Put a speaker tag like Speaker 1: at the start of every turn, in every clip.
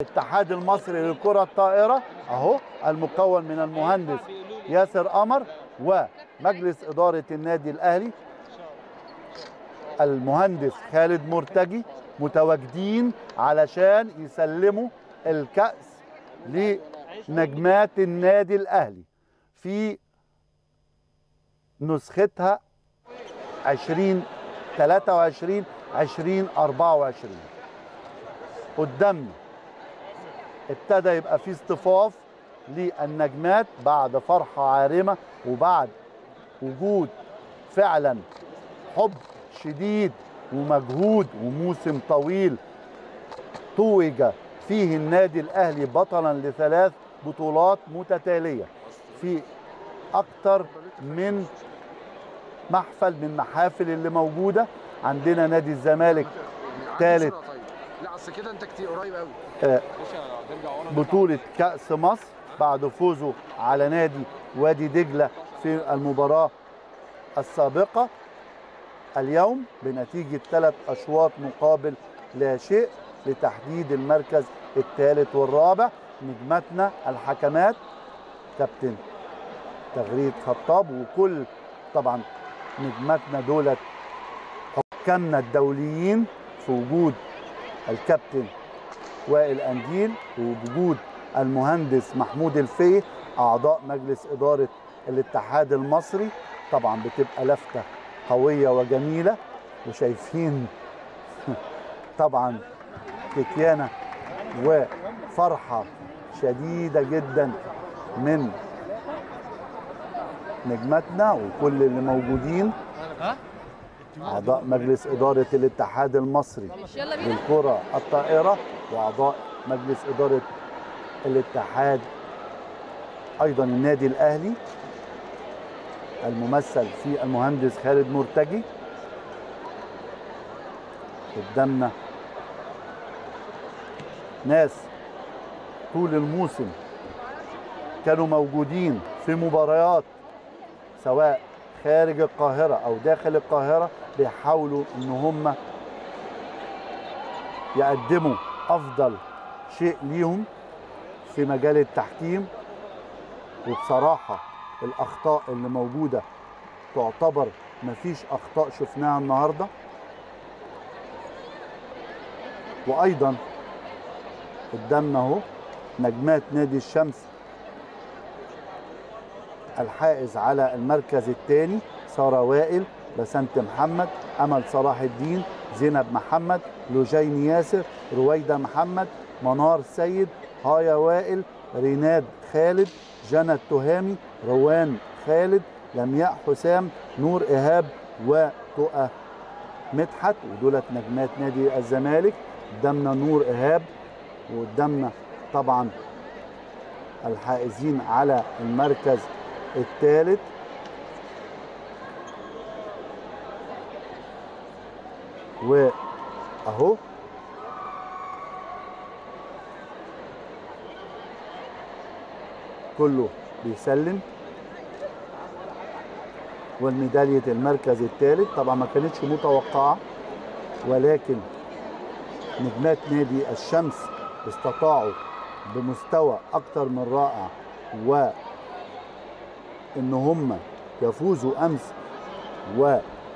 Speaker 1: الاتحاد المصري للكرة الطائرة اهو المكون من المهندس ياسر قمر ومجلس إدارة النادي الأهلي المهندس خالد مرتجي متواجدين علشان يسلموا الكأس لنجمات النادي الأهلي في نسختها 20 23 20 24 قدامنا ابتدى يبقى في اصطفاف للنجمات بعد فرحة عارمة وبعد وجود فعلا حب شديد ومجهود وموسم طويل توج فيه النادي الأهلي بطلا لثلاث بطولات متتالية في أكثر من محفل من محافل اللي موجودة عندنا نادي الزمالك ثالث
Speaker 2: لا اصل كده انت كتير قريب قوي
Speaker 1: آه، بطولة كأس مصر بعد فوزه على نادي وادي دجلة في المباراة السابقة اليوم بنتيجة ثلاث أشواط مقابل لا شيء لتحديد المركز الثالث والرابع نجمتنا الحكمات كابتن تغريد خطاب وكل طبعا نجمتنا دولت حكامنا الدوليين في وجود الكابتن وائل أنديل ووجود المهندس محمود الفيه أعضاء مجلس إدارة الاتحاد المصري طبعا بتبقى لفتة قوية وجميلة وشايفين طبعا كتيانة وفرحة شديدة جدا من نجمتنا وكل اللي موجودين أعضاء مجلس إدارة الاتحاد المصري
Speaker 3: يلا بينا
Speaker 1: للكرة الطائرة وأعضاء مجلس إدارة الاتحاد أيضا النادي الأهلي الممثل في المهندس خالد مرتجي قدامنا ناس طول الموسم كانوا موجودين في مباريات سواء خارج القاهرة أو داخل القاهرة بيحاولوا إن هم يقدموا أفضل شيء ليهم في مجال التحكيم وبصراحة الأخطاء اللي موجودة تعتبر مفيش أخطاء شفناها النهاردة وأيضا قدامنا أهو نجمات نادي الشمس الحائز على المركز الثاني سارة وائل بسنت محمد أمل صلاح الدين زينب محمد لوجين ياسر رويدة محمد منار سيد هايا وائل ريناد خالد جنى التهامي روان خالد لمياء حسام نور إيهاب وتقى مدحت ودولت نجمات نادي الزمالك قدامنا نور إيهاب وقدامنا طبعا الحائزين على المركز الثالث واهو كله بيسلم والميدالية المركز الثالث طبعا ما كانتش متوقعة ولكن نجمات نادي الشمس استطاعوا بمستوى أكثر من رائع و ان هم يفوزوا امس و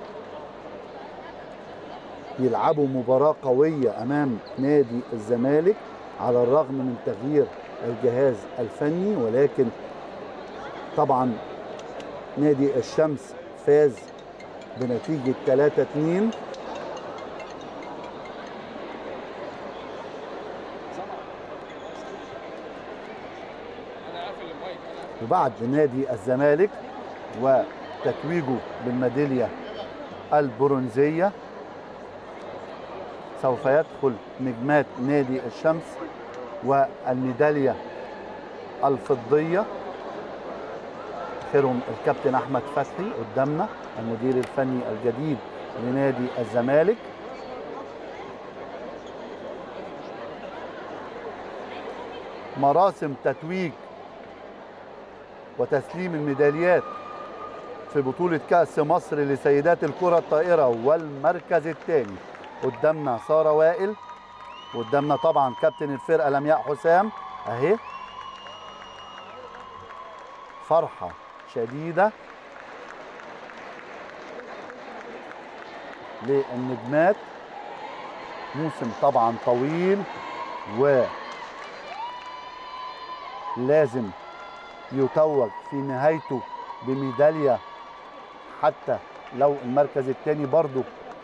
Speaker 1: يلعبوا مباراة قوية امام نادي الزمالك على الرغم من تغيير الجهاز الفني ولكن طبعا نادي الشمس فاز بنتيجة 3 2 وبعد نادي الزمالك وتتويجه بالميدالية البرونزية سوف يدخل نجمات نادي الشمس والميدالية الفضية آخرهم الكابتن أحمد فتحي قدامنا المدير الفني الجديد لنادي الزمالك مراسم تتويج وتسليم الميداليات في بطولة كأس مصر لسيدات الكرة الطائرة والمركز الثاني قدامنا سارة وائل قدامنا طبعا كابتن الفرقه لمياء حسام اهي فرحه شديده للنجمات موسم طبعا طويل و لازم يتوج في نهايته بميداليه حتى لو المركز الثاني برضه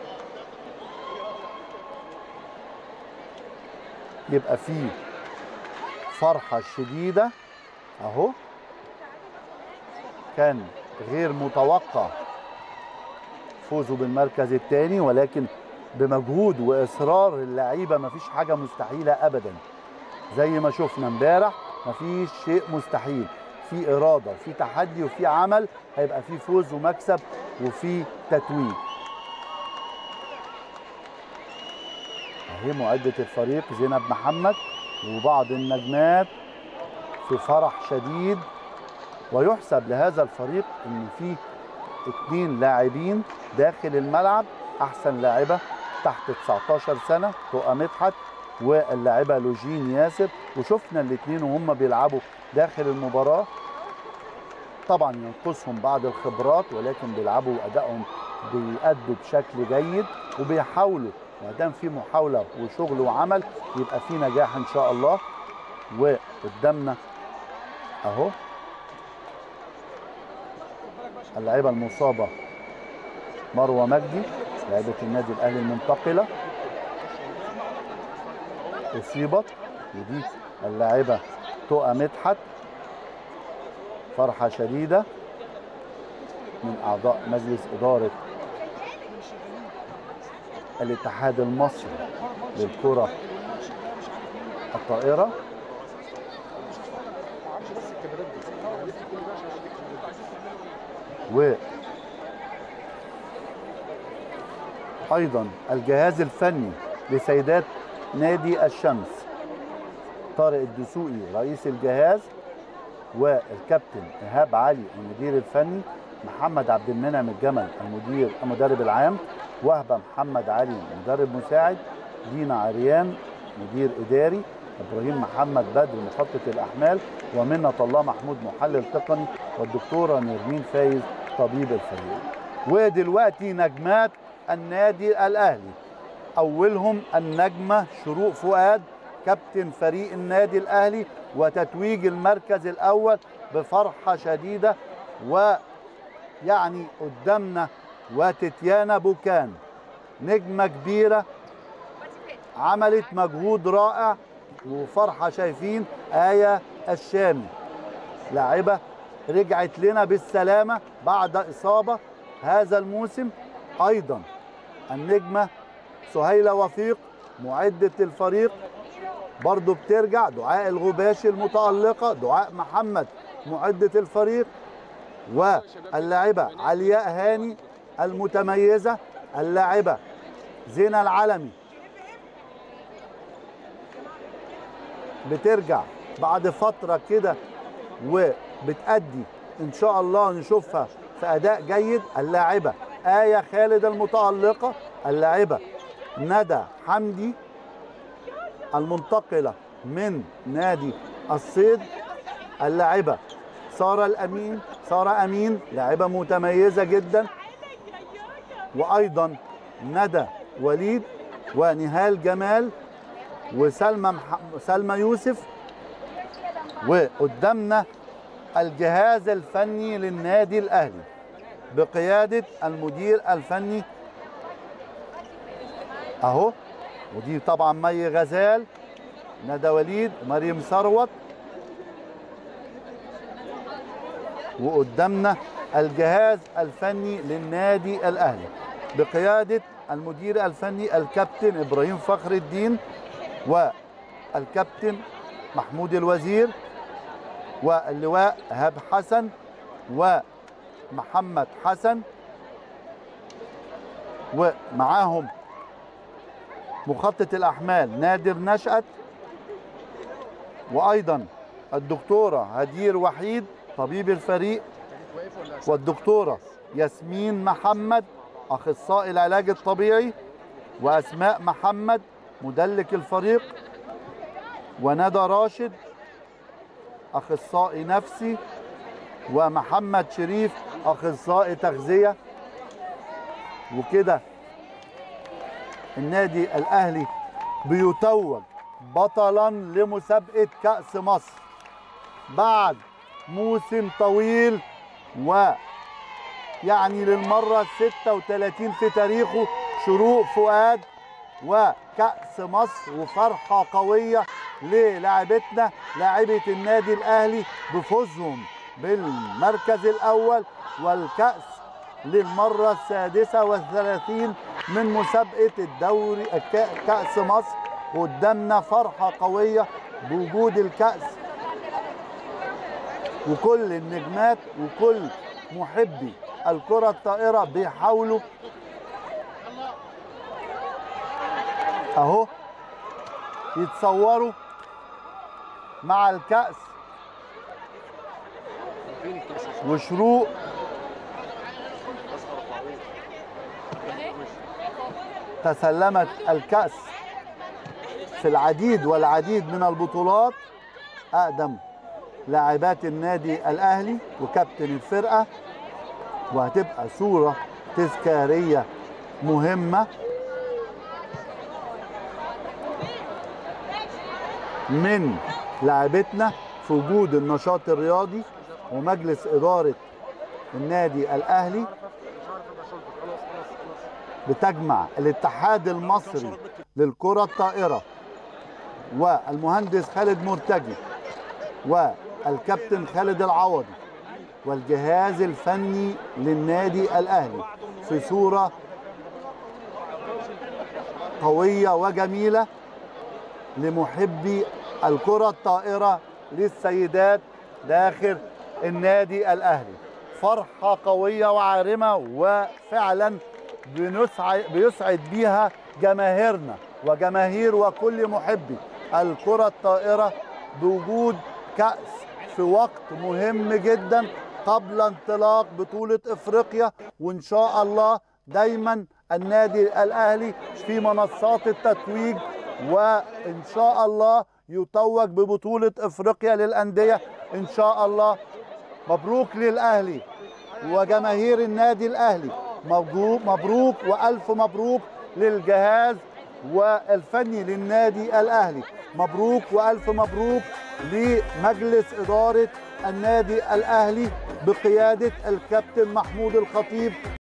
Speaker 1: يبقى فيه فرحة شديدة اهو كان غير متوقع فوزه بالمركز الثاني ولكن بمجهود واصرار اللعيبه مفيش حاجه مستحيله ابدا زي ما شفنا امبارح مفيش شيء مستحيل في اراده وفي تحدي وفي عمل هيبقى في فوز ومكسب وفي تتويج اهي معده الفريق زينب محمد وبعض النجمات في فرح شديد ويحسب لهذا الفريق ان في اثنين لاعبين داخل الملعب احسن لاعبه تحت 19 سنه تقى مدحت واللاعبه لوجين ياسر وشفنا الاثنين وهم بيلعبوا داخل المباراه طبعا ينقصهم بعض الخبرات ولكن بيلعبوا ادائهم بيأدوا بشكل جيد وبيحاولوا ما دام في محاوله وشغل وعمل يبقى في نجاح ان شاء الله وقدامنا اهو اللاعبه المصابه مروه مجدي لاعبه النادي الاهلي المنتقله اصيبت ودي اللاعبه تقى مدحت فرحه شديده من اعضاء مجلس اداره الاتحاد المصري للكره الطائره و ايضا الجهاز الفني لسيدات نادي الشمس طارق الدسوقي رئيس الجهاز والكابتن ايهاب علي المدير الفني محمد عبد المنعم الجمل المدير المدرب العام وهبه محمد علي مدرب مساعد دينا عريان مدير اداري ابراهيم محمد بدر مخطط الاحمال ومنة الله محمود محلل تقني والدكتوره نرمين فايز طبيب الفريق ودلوقتي نجمات النادي الاهلي اولهم النجمه شروق فؤاد كابتن فريق النادي الاهلي وتتويج المركز الاول بفرحه شديده ويعني قدامنا وتتيانا بوكان نجمه كبيره عملت مجهود رائع وفرحه شايفين ايه الشامي لاعبه رجعت لنا بالسلامه بعد اصابه هذا الموسم ايضا النجمه سهيله وفيق معده الفريق برضو بترجع دعاء الغباشي المتألقة دعاء محمد معدة الفريق واللاعبة علياء هاني المتميزة اللاعبة زينة العلمي بترجع بعد فترة كده وبتأدي إن شاء الله نشوفها في أداء جيد اللاعبة آية خالد المتألقة اللاعبة ندى حمدي المنتقلة من نادي الصيد اللاعبة سارة الأمين سارة أمين لاعبة متميزة جدا وأيضا ندى وليد ونهال جمال وسلمى مح... سلمى يوسف وقدامنا الجهاز الفني للنادي الأهلي بقيادة المدير الفني أهو ودي طبعا مي غزال ندى وليد مريم ثروت وقدامنا الجهاز الفني للنادي الاهلي بقياده المدير الفني الكابتن ابراهيم فخر الدين والكابتن محمود الوزير واللواء هاب حسن ومحمد حسن ومعاهم مخطط الاحمال نادر نشأت وايضا الدكتوره هدير وحيد طبيب الفريق والدكتوره ياسمين محمد اخصائي العلاج الطبيعي واسماء محمد مدلك الفريق وندى راشد اخصائي نفسي ومحمد شريف اخصائي تغذيه وكده النادي الاهلي بيتوج بطلا لمسابقه كاس مصر بعد موسم طويل و يعني للمره 36 في تاريخه شروق فؤاد وكأس مصر وفرحة قوية للاعبتنا لاعبة النادي الأهلي بفوزهم بالمركز الأول والكأس للمرة السادسة والثلاثين من مسابقة الدوري الك- كأس مصر قدامنا فرحة قوية بوجود الكأس وكل النجمات وكل محبي الكرة الطائرة بيحاولوا اهو يتصوروا مع الكأس
Speaker 2: فين الكاس
Speaker 1: وشروق تسلمت الكأس في العديد والعديد من البطولات أقدم لاعبات النادي الأهلي وكابتن الفرقة وهتبقى صورة تذكارية مهمة من لاعبتنا في وجود النشاط الرياضي ومجلس إدارة النادي الأهلي
Speaker 2: مش عارف ابقى شرطك خلاص خلاص خلاص
Speaker 1: بتجمع الاتحاد المصري للكرة الطائرة والمهندس خالد مرتجي والكابتن خالد العوضي والجهاز الفني للنادي الأهلي في صورة قوية وجميلة لمحبي الكرة الطائرة للسيدات داخل النادي الأهلي فرحة قوية وعارمة وفعلا بنسعد بيسعد بيها جماهيرنا وجماهير وكل محبي الكرة الطائرة بوجود كأس في وقت مهم جدا قبل انطلاق بطولة افريقيا وان شاء الله دايما النادي الاهلي في منصات التتويج وان شاء الله يتوج ببطولة افريقيا للاندية ان شاء الله مبروك للاهلي وجماهير النادي الاهلي مبروك مبروك والف مبروك للجهاز والفني للنادي الاهلي مبروك والف مبروك لمجلس اداره النادي الاهلي بقياده الكابتن محمود الخطيب